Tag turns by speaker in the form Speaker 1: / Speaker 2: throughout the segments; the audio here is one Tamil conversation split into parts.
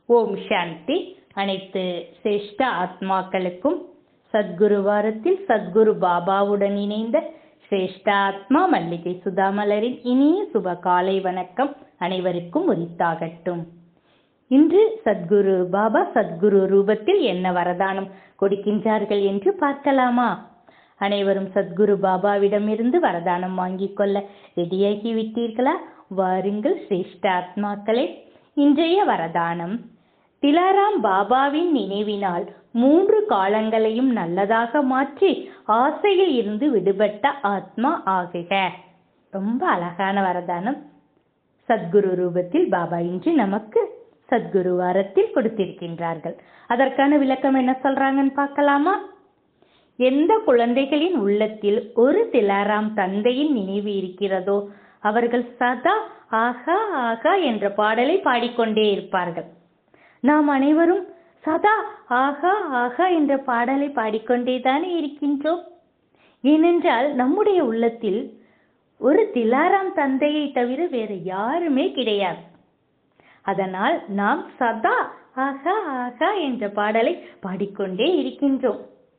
Speaker 1: ஓம் சாந்தி அனைத்து சிரேஷ்ட ஆத்மாக்களுக்கும் சத்குரு வாரத்தில் சத்குரு பாபாவுடன் இணைந்த சிரேஷ்ட ஆத்மா மல்லிகை சுதாமலரின் இனிய சுப காலை வணக்கம் அனைவருக்கும் உரித்தாகட்டும் இன்று சத்குரு பாபா சத்குரு ரூபத்தில் என்ன வரதானம் கொடுக்கின்றார்கள் என்று பார்க்கலாமா அனைவரும் சத்குரு பாபாவிடமிருந்து வரதானம் வாங்கிக் கொள்ள ரெடியாகி விட்டீர்களா வாருங்கள் சிரேஷ்ட ஆத்மாக்களே இன்றைய வரதானம் திலாராம் பாபாவின் நினைவினால் மூன்று காலங்களையும் நல்லதாக மாற்றி ஆசையில் இருந்து விடுபட்ட ஆத்மா ஆகுக ரொம்ப அழகான வரதானம் சத்குரு ரூபத்தில் பாபா இன்று நமக்கு சத்குரு வாரத்தில் கொடுத்திருக்கின்றார்கள் அதற்கான விளக்கம் என்ன சொல்றாங்கன்னு பார்க்கலாமா எந்த குழந்தைகளின் உள்ளத்தில் ஒரு திலாராம் தந்தையின் நினைவு இருக்கிறதோ அவர்கள் சதா ஆகா ஆகா என்ற பாடலை பாடிக்கொண்டே இருப்பார்கள் நாம் அனைவரும் சதா ஆகா ஆகா என்ற பாடலை பாடிக்கொண்டே தானே இருக்கின்றோம் ஏனென்றால் நம்முடைய உள்ளத்தில் ஒரு திலாராம் தந்தையை தவிர வேறு யாருமே கிடையாது அதனால் நாம் சதா ஆகா ஆகா என்ற பாடலை பாடிக்கொண்டே இருக்கின்றோம்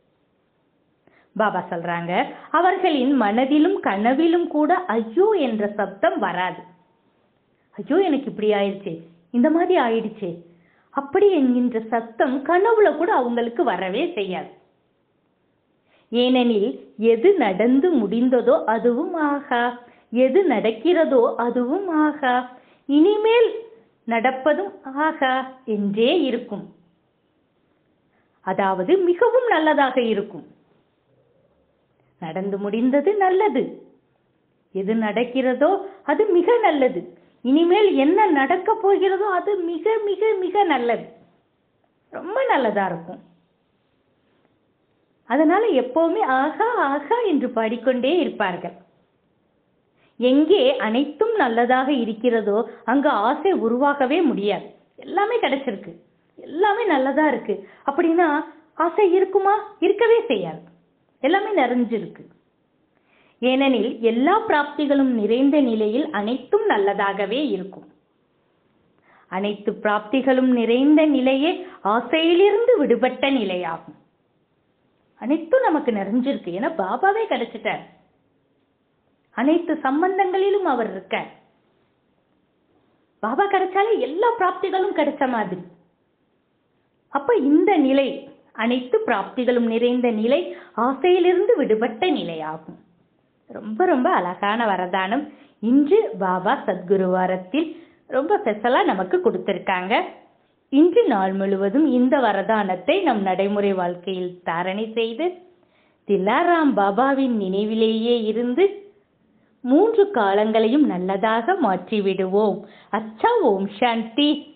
Speaker 1: பாபா சொல்றாங்க அவர்களின் மனதிலும் கனவிலும் கூட ஐயோ என்ற சப்தம் வராது ஐயோ எனக்கு இப்படி ஆயிடுச்சு இந்த மாதிரி ஆயிடுச்சு அப்படி என்கின்ற சத்தம் கனவுல கூட அவங்களுக்கு வரவே செய்யாது ஏனெனில் எது நடந்து முடிந்ததோ அதுவும் ஆகா எது நடக்கிறதோ அதுவும் ஆகா இனிமேல் நடப்பதும் ஆகா என்றே இருக்கும் அதாவது மிகவும் நல்லதாக இருக்கும் நடந்து முடிந்தது நல்லது எது நடக்கிறதோ அது மிக நல்லது இனிமேல் என்ன நடக்க போகிறதோ அது மிக மிக மிக நல்லது ரொம்ப நல்லதா இருக்கும் அதனால எப்பவுமே ஆகா ஆகா என்று பாடிக்கொண்டே இருப்பார்கள் எங்கே அனைத்தும் நல்லதாக இருக்கிறதோ அங்க ஆசை உருவாகவே முடியாது எல்லாமே கிடைச்சிருக்கு எல்லாமே நல்லதா இருக்கு அப்படின்னா ஆசை இருக்குமா இருக்கவே செய்யாது எல்லாமே நிறைஞ்சிருக்கு ஏனெனில் எல்லா பிராப்திகளும் நிறைந்த நிலையில் அனைத்தும் நல்லதாகவே இருக்கும் அனைத்து பிராப்திகளும் நிறைந்த நிலையே ஆசையிலிருந்து விடுபட்ட நிலையாகும் அனைத்தும் நமக்கு நிறைஞ்சிருக்கு ஏன்னா பாபாவே கிடைச்சிட்டார் அனைத்து சம்பந்தங்களிலும் அவர் இருக்க பாபா கிடைச்சாலே எல்லா பிராப்திகளும் கிடைச்ச மாதிரி அப்ப இந்த நிலை அனைத்து பிராப்திகளும் நிறைந்த நிலை ஆசையிலிருந்து விடுபட்ட நிலையாகும் ரொம்ப ரொம்ப அழகான வரதானம் இன்று பாபா சத்குரு வாரத்தில் ரொம்ப ஸ்பெஷலா நமக்கு கொடுத்திருக்காங்க இன்று நாள் முழுவதும் இந்த வரதானத்தை நம் நடைமுறை வாழ்க்கையில் தாரணை செய்து திலாராம் பாபாவின் நினைவிலேயே இருந்து மூன்று காலங்களையும் நல்லதாக மாற்றி விடுவோம் அச்சா ஓம் சாந்தி